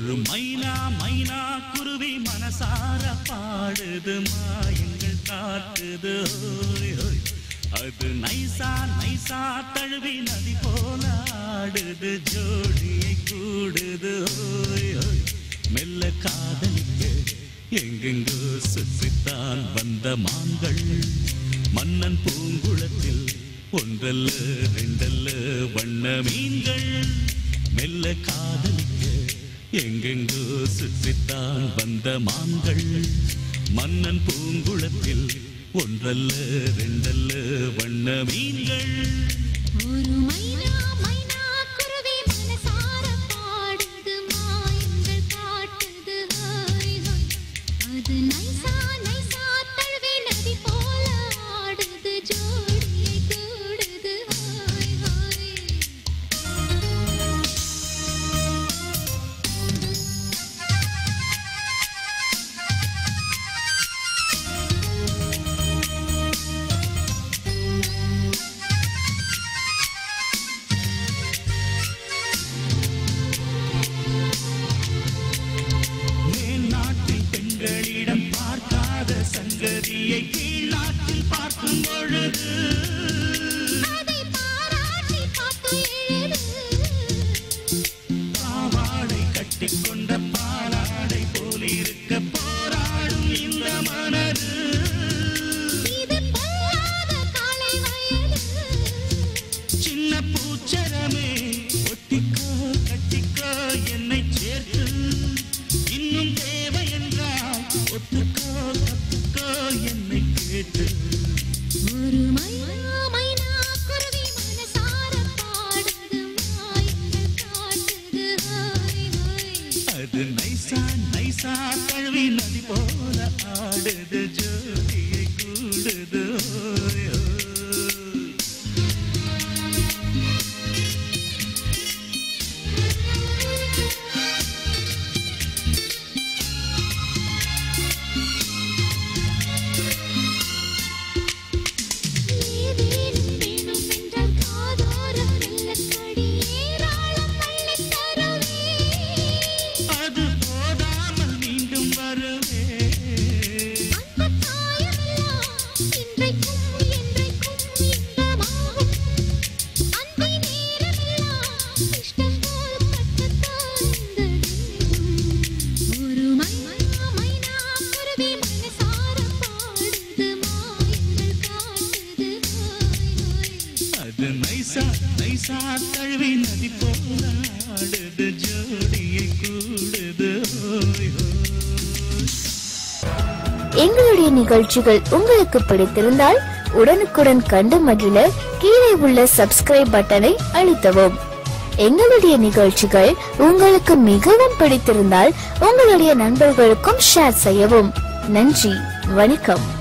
ஒரு மைனா மைனா குருவி மனசார பாடுது மாயங்கள் காட்டுது ஓய், ஓய். அது நைசா நைசா தழுவி நதி போல ஆடுது ஜோடியை கூடுது ஓய், ஓய். மெல்ல காதலிக்க எங்கெங்கோ சுற்றித்தான் வந்த மான்கள் மன்னன் பூங்குளத்தில் ஒன்றல்ல ரெண்டல்ல வண்ண மீன்கள் மெல்ல காதலிக்க எங்கெங்கோ சுற்றித்தான் வந்த மான்கள் மன்னன் பூங்குளத்தில் ஒன்றல்ல ரெண்டல்ல வண்ண மீன்கள் ஒரு மைனா மைனா குருவி மனசார பாடுது மாயங்கள் காட்டுது ஹோய் ஹோய் அது நைசா நைசா தழுவி நதி போல ஆடுது ஜோடியை கூடுது ஹோய் ஹோய் மேல் நாட்டில் பெண்களிடம் பார்க்காத சங்கதியை கீழ் நாட்டில் பார்க்கும் பொழுது அதை பாராட்டி பாட்டு எழுது பாவாடை கட்டிக்கொண்ட பாலாடை போலிருக்க போராடும் இந்த மனது இது பொல்லாத காலை வயது சின்ன பூச்சரமே ஒட்டிக்கோ கட்டிக்கோ என்னை சேர்த்து இன்னும் தேவை என்றால் ஒத்துக்கோ கத்துக்கோ என்னை கேட்டு ஒரு மைனா மைனா குருவி மனசார பாடுது மாயங்கள் காட்டுது ஹோய் ஹோய் அது நைசா நைசா தழுவி நதி போல ஆடுது ஜோதியை கூடுது ஓய், ஓய். ஏதேனும் வேணும் என்றால் காதோரம் மெல்லக்கடி ஏராளம் அள்ளித் தருவே அது போதாமல் மீண்டும் வருவே அந்த காயமெல்லாம் இன்றைக்கும் என்றைக்கும் இன்பமாகும் அந்தி நேரமெல்லாம் இஷ்டம் போல் கட்டத்தான் இந்த தெய்வம் ஒரு மைனா மைனா குருவி மனசார பாடுது மாயங்கள் காட்டுது ஹோய் ஹோய் அது நைசா நைசா தழுவி நதி போல ஆடுது ஜோடியை கூடுது ஓய், ஓய். எங்களுடைய நிகழ்ச்சிகள் உங்களுக்கு பிடித்திருந்தால் உடனுக்குடன் கண்டு மகிழ கீழே உள்ள சப்ஸ்கிரைப் பட்டனை அழுத்தவும் எங்களுடைய நிகழ்ச்சிகள் உங்களுக்கு மிகவும் பிடித்திருந்தால் உங்களுடைய நண்பர்களுக்கும் ஷேர் செய்யவும் நன்றி வணக்கம்